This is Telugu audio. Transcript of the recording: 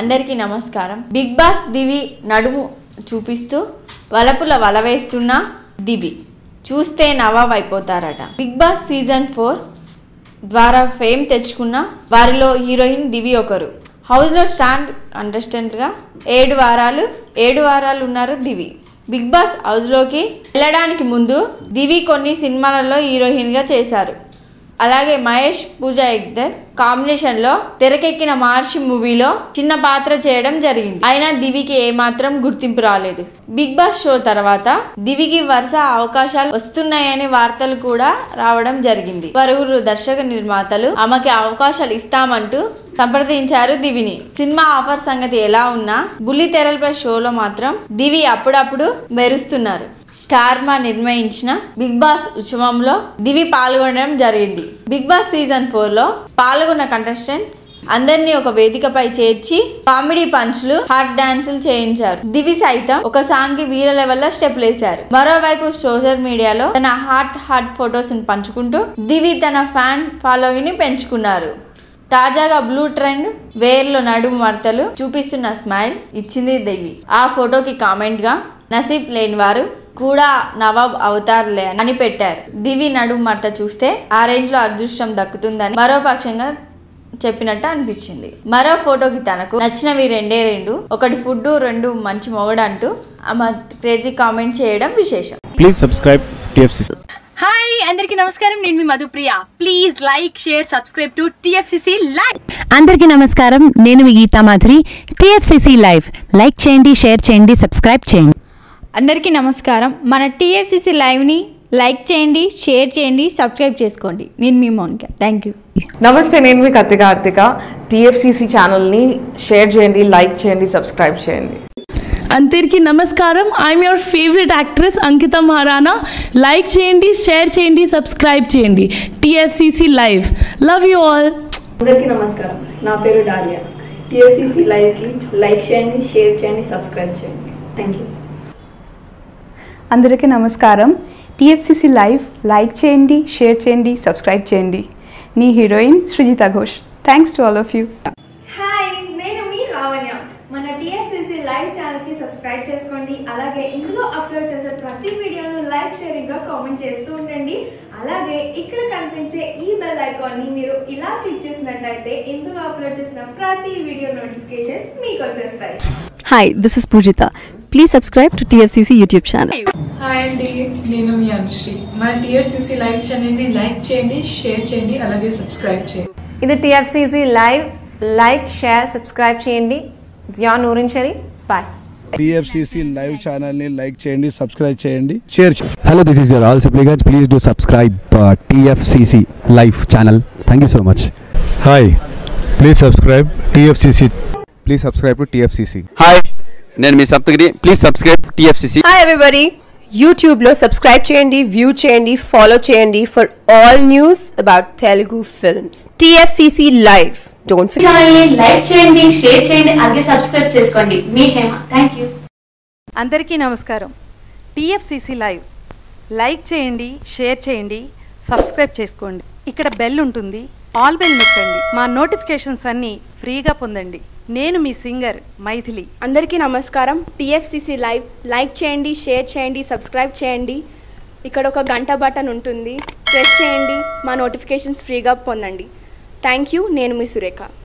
అందరికీ నమస్కారం బిగ్ బాస్ దివి నడుము చూపిస్తూ వలపుల వల వేస్తున్న దివి చూస్తే నవాబ్ అయిపోతారట బిగ్ బాస్ సీజన్ ఫోర్ ద్వారా ఫేమ్ తెచ్చుకున్న వారిలో హీరోయిన్ దివి ఒకరు హౌస్లో స్టాండ్ కంటెస్టెంట్గా ఏడు వారాలు ఏడు వారాలు ఉన్నారు దివి బిగ్ బాస్ హౌస్లోకి వెళ్ళడానికి ముందు దివి కొన్ని సినిమాలలో హీరోయిన్గా చేశారు అలాగే మహేష్ పూజ హెగ్దర్ కాంబినేషన్లో తెరకెక్కిన మహర్షి మూవీలో చిన్న పాత్ర చేయడం జరిగింది అయినా దివికి ఏమాత్రం గుర్తింపు రాలేదు బిగ్ బాస్ షో తర్వాత దివికి వరుస అవకాశాలు వస్తున్నాయనే వార్తలు కూడా రావడం జరిగింది పలువురు దర్శక నిర్మాతలు ఆమెకి అవకాశాలు ఇస్తామంటూ సంప్రదించారు దివిని సినిమా ఆఫర్ సంగతి ఎలా ఉన్నా బుల్లి తెరలపై షోలో మాత్రం దివి అప్పుడప్పుడు మెరుస్తున్నారు స్టార్ మా నిర్వహించిన బిగ్ బాస్ ఉత్సవంలో దివి పాల్గొనడం జరిగింది బిగ్ బాస్ సీజన్ ఫోర్ లో పాల్గొన్న కంటెస్టెంట్స్ అందరినీ ఒక వేదికపై చేర్చి కామెడీ పంచ్లు హార్ట్ డాన్సులు చేయించారు దివి సైతం ఒక సాంగ్ కి వీర లెవెల్లో స్టెప్లు వేశారు మరోవైపు సోషల్ మీడియాలో తన హాట్ హాట్ ఫొటోస్ ని పంచుకుంటూ దివి తన ఫ్యాన్ ఫాలోయింగ్ ని పెంచుకున్నారు తాజాగా బ్లూ ట్రెండ్ వేర్లో నడుము మడతలు చూపిస్తున్న స్మైల్ ఇచ్చింది దేవి ఆ ఫోటోకి కామెంట్ గా నసీబ్ లేని వారు కూడా నవాబ్ అవుతారులే అని పెట్టారు దివి నడుము మడత చూస్తే ఆ రేంజ్ లో అదృష్టం దక్కుతుందని మరో పక్షంగా చెప్పినట్టు అనిపించింది మరో ఫోటోకి తనకు నచ్చినవి రెండే రెండు ఒకటి ఫుడ్ రెండు మంచి మొగడు అంటూ ఆమె క్రేజీ కామెంట్ చేయడం విశేషం Please subscribe TFCC. హాయ్ అందరికీ నమస్కారం నేను మీ Madhupriya please like share subscribe to TFCC live అందరికీ నమస్కారం నేను మీ Geetha Madhuri TFCC live like చేయండి షేర్ చేయండి సబ్స్క్రైబ్ చేయండి అందరికీ నమస్కారం మన టీఎఫ్సిసి లైవ్ని లైక్ చేయండి షేర్ చేయండి సబ్స్క్రైబ్ చేసుకోండి నేను మీ మౌనిక థ్యాంక్ యూ నమస్తే నేను మీ కత్తి కార్తిక టీఎఫ్సిసి ఛానల్ని షేర్ చేయండి లైక్ చేయండి సబ్స్క్రైబ్ చేయండి అందరికీ నమస్కారం I'm your favourite actress Ankita Maharana like చేయండి షేర్ చేయండి సబ్స్క్రైబ్ చేయండి TFCC live love you all అందరికీ నమస్కారం నా పేరు డాలియా టిఎస్సిసి లైవ్కి లైక్ చేయండి షేర్ చేయండి సబ్స్క్రైబ్ చేయండి థ్యాంక్ యూ అందరికీ నమస్కారం టీఎఫ్సిసి లైవ్ లైక్ చేయండి షేర్ చేయండి సబ్స్క్రైబ్ చేయండి నీ heroine Srijita Ghosh thanks to all of you hi నేను మీ లావణ్య మన టిఎస్సిసి లైవ్ ఛానల్కి సబ్స్క్రైబ్ చేసుకోండి అలాగే ఇందులో అప్లోడ్ చేసే ప్రతి వీడియోను లైక్ షేరింగ్గా కామెంట్ చేస్తూ ఉండండి అలాగే ఇక్కడ కనిపించే ఈ బెల్ ఐకాన్ని మీరు ఇలా క్లిక్ చేసినట్లయితే ఇందులో అప్లోడ్ చేసిన ప్రతి వీడియో నోటిఫికేషన్స్ మీకు వచ్చేస్తాయి hi this is Poojitha please subscribe to TFCC YouTube channel hi అండి నేను మీ అనుశ్రీ మన టీఎస్సీసీ లైవ్ ఛానల్ని లైక్ చేయండి షేర్ చేయండి అలాగే సబ్స్క్రైబ్ చేయండి ఇది TFCC live like share subscribe చేయండి జియా నూరిన్ షరీ బాయ్ TFCC లైవ్ ఛానల్ ని లైక్ చేయండి సబ్స్క్రైబ్ చేయండి షేర్ చేయండి Hello, this is your all supplicants. Please do subscribe uh, TFCC Live channel. Thank you so much. Hi please subscribe TFCC please subscribe to TFCC hi నేను మీ Saptagiri please subscribe TFCC hi everybody యూట్యూబ్లో సబ్స్క్రైబ్ చేయండి వ్యూ చేయండి ఫాలో చేయండి for all news about Telugu films TFCC live don't ఛానల్ని లైక్ చేయండి షేర్ చేయండి అలాగే సబ్స్క్రైబ్ చేసుకోండి మీ హేమ థ్యాంక్ యూ అందరికీ నమస్కారం టీఎఫ్సిసి లైవ్ లైక్ చేయండి షేర్ చేయండి సబ్స్క్రైబ్ చేసుకోండి ఇక్కడ బెల్ ఉంటుంది ఆల్ బెల్ నొక్కండి మా నోటిఫికేషన్స్ అన్నీ ఫ్రీగా పొందండి నేను మీ సింగర్ మైథిలి అందరికీ నమస్కారం టీఎఫ్సిసి లైవ్ లైక్ చేయండి షేర్ చేయండి సబ్స్క్రైబ్ చేయండి ఇక్కడ ఒక గంట బటన్ ఉంటుంది ప్రెస్ చేయండి మా నోటిఫికేషన్స్ ఫ్రీగా పొందండి థ్యాంక్ యూ నేను మీ సురేఖ